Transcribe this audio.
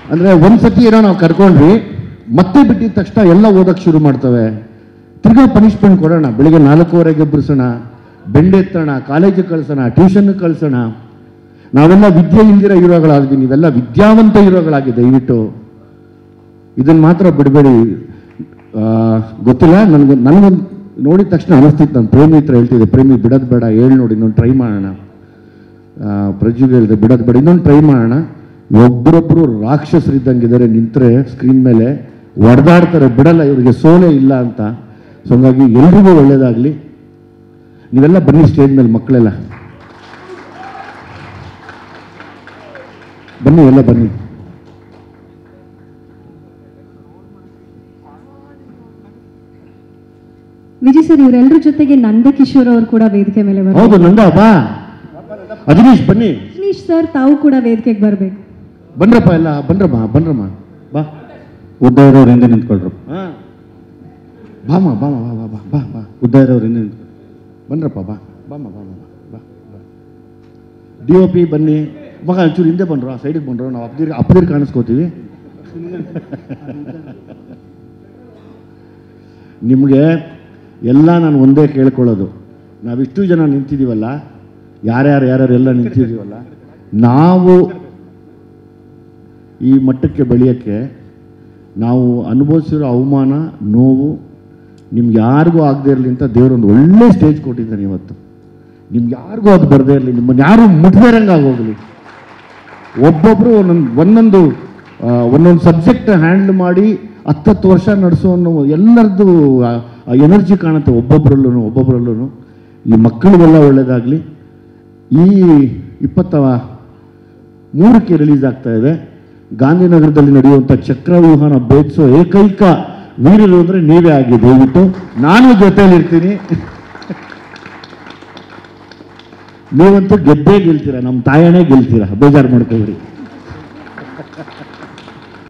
ಅಂದರೆ ಒಂದು ಸತಿ ಏನೋ ನಾವು ಕರ್ಕೊಂಡ್ವಿ ಮತ್ತೆ ಬಿಟ್ಟಿದ ತಕ್ಷಣ ಎಲ್ಲ ಓದಕ್ಕೆ ಶುರು ಮಾಡ್ತವೆ ತಿರ್ಗಾ ಪನಿಷ್ಮೆಂಟ್ ಕೊಡೋಣ ಬೆಳಿಗ್ಗೆ ನಾಲ್ಕೂವರೆಗೆ ಎಬ್ಬರಿಸೋಣ ಬೆಂಡೆತ್ತೋಣ ಕಾಲೇಜಿಗೆ ಕಳ್ಸೋಣ ಟ್ಯೂಷನ್ಗೆ ಕಳ್ಸೋಣ ನಾವೆಲ್ಲ ವಿದ್ಯೆ ಇಲ್ದಿರೋ ಹೀರೋಗಳಾದ್ವಿ ನೀವೆಲ್ಲ ವಿದ್ಯಾವಂತ ಹೀರೋಗಳಾಗಿ ದಯವಿಟ್ಟು ಇದನ್ನು ಮಾತ್ರ ಬಿಡಬೇಡಿ ಗೊತ್ತಿಲ್ಲ ನನಗೆ ನನಗೊಂದು ನೋಡಿದ ತಕ್ಷಣ ಅನಿಸ್ತಿತ್ತು ನಾನು ಪ್ರೇಮಿ ಹತ್ರ ಹೇಳ್ತಿದ್ದೆ ಪ್ರೇಮಿ ಬಿಡೋದು ಬೇಡ ಹೇಳಿ ನೋಡಿ ಇನ್ನೊಂದು ಟ್ರೈ ಮಾಡೋಣ ಪ್ರಜ್ಜಿಗೆ ಹೇಳಿದೆ ಬಿಡೋದು ಬೇಡ ಇನ್ನೊಂದು ಟ್ರೈ ಮಾಡೋಣ ಒಬ್ಬರೊಬ್ಬರು ರಾಕ್ಷಸರಿದ್ದಂಗಿದ್ದಾರೆ ನಿಂತರೆ ಸ್ಕ್ರೀನ್ ಮೇಲೆ ಹೊಡೆದಾಡ್ತಾರೆ ಬಿಡಲ್ಲ ಇವರಿಗೆ ಸೋಲೆ ಇಲ್ಲ ಅಂತ ಸೊ ಹಂಗಾಗಿ ಎಲ್ರಿಗೂ ಒಳ್ಳೇದಾಗಲಿ ನೀವೆಲ್ಲ ಬನ್ನಿ ಸ್ಟೇಜ್ ಮೇಲೆ ಮಕ್ಕಳೆಲ್ಲ ಬನ್ನಿ ಎಲ್ಲ ಬನ್ನಿ ವಿಜಯ್ ಸರ್ ಇವರೆಲ್ಲರ ಜೊತೆಗೆ ನಂದಕಿಶೋರ್ ಅವರು ಕೂಡ ವೇದಿಕೆ ಮೇಲೆ ಬರ್ಬೇಕು ಹೌದು ನಂದ ಬಾ ಅಜನೀಶ್ ಬನ್ನಿ ರಜನೀಶ್ ಸರ್ ತಾವು ಕೂಡ ವೇದಿಕೆಗೆ ಬರಬೇಕು ಬನ್ರಪ್ಪ ಎಲ್ಲ ಬನ್ರಮ್ಮ ಬನ್ರಮ್ಮ ಬಾ ಉದ್ದ ಇರೋರು ಹಿಂದೆ ನಿಂತ್ಕೊಳ್ರು ಹಾ ಬಾಮ ಬಾಮ ಬಾ ಬಾ ಬಾ ಬಾ ಬಾ ಉದ್ದ ಇರೋರು ಹಿಂದೆ ನಿಂತ್ಕೊಳ್ರು ಬನ್ರಪ್ಪ ಬಾ ಬಾಮ ಬಾಮ ಬಾ ಬಾ ಡಿ ಒ ಪಿ ಬನ್ನಿ ಮಗ ಒಂಚೂರು ಹಿಂದೆ ಬಂದ್ರು ಆ ಸೈಡಿಗೆ ಬಂದ್ರು ನಾವು ಅಪ್ಪದಿರ್ ಅಪ್ಪದಿರ್ ಕಾಣಿಸ್ಕೋತೀವಿ ನಿಮಗೆ ಎಲ್ಲ ನಾನು ಒಂದೇ ಕೇಳ್ಕೊಳ್ಳೋದು ನಾವಿಷ್ಟು ಜನ ನಿಂತಿದ್ದೀವಲ್ಲ ಯಾರ್ಯಾರು ಯಾರ್ಯಾರು ಎಲ್ಲ ನಿಂತಿದ್ದೀವಲ್ಲ ನಾವು ಈ ಮಟ್ಟಕ್ಕೆ ಬೆಳೆಯೋಕ್ಕೆ ನಾವು ಅನುಭವಿಸಿರೋ ಅವಮಾನ ನೋವು ನಿಮ್ಗೆ ಯಾರಿಗೂ ಆಗದೆ ಇರಲಿ ಅಂತ ದೇವರೊಂದು ಒಳ್ಳೆ ಸ್ಟೇಜ್ ಕೊಟ್ಟಿದ್ದಾನೆ ಇವತ್ತು ನಿಮ್ಗೆ ಯಾರಿಗೂ ಅದು ಬರದೇ ಇರಲಿ ನಿಮ್ಮನ್ನು ಯಾರು ಮುಟ್ಬೇರಂಗೆ ಆಗೋಗಲಿ ಒಬ್ಬೊಬ್ಬರು ಒಂದೊಂದು ಒಂದೊಂದು ಆ, ಒಂದೊಂದು ಸಬ್ಜೆಕ್ಟ್ ಹ್ಯಾಂಡ್ಲ್ ಮಾಡಿ ಹತ್ತತ್ತು ವರ್ಷ ನಡೆಸೋ ಅನ್ನೋ ಎಲ್ಲರದ್ದು ಎನರ್ಜಿ ಕಾಣುತ್ತೆ ಒಬ್ಬೊಬ್ಬರಲ್ಲೂ ಒಬ್ಬೊಬ್ಬರಲ್ಲೂ ಈ ಮಕ್ಕಳಿಗೆಲ್ಲ ಒಳ್ಳೆಯದಾಗಲಿ ಈ ಇಪ್ಪತ್ತ ಮೂರಕ್ಕೆ ರಿಲೀಸ್ ಆಗ್ತಾ ಇದೆ ಗಾಂಧಿನಗರದಲ್ಲಿ ನಡೆಯುವಂಥ ಚಕ್ರವ್ಯೂಹನ ಭೇದಿಸೋ ಏಕೈಕ ವೀರರು ಅಂದರೆ ನೀವೇ ಆಗಿ ದಯವಿಟ್ಟು ನಾನು ಜೊತೆಯಲ್ಲಿರ್ತೀನಿ ನೀವಂತೂ ಗೆದ್ದೇ ಗೆಲ್ತೀರಾ ನಮ್ಮ ತಾಯನೇ ಗೆಲ್ತೀರಾ ಬೇಜಾರು ಮಾಡ್ಕೋಬೇಡಿ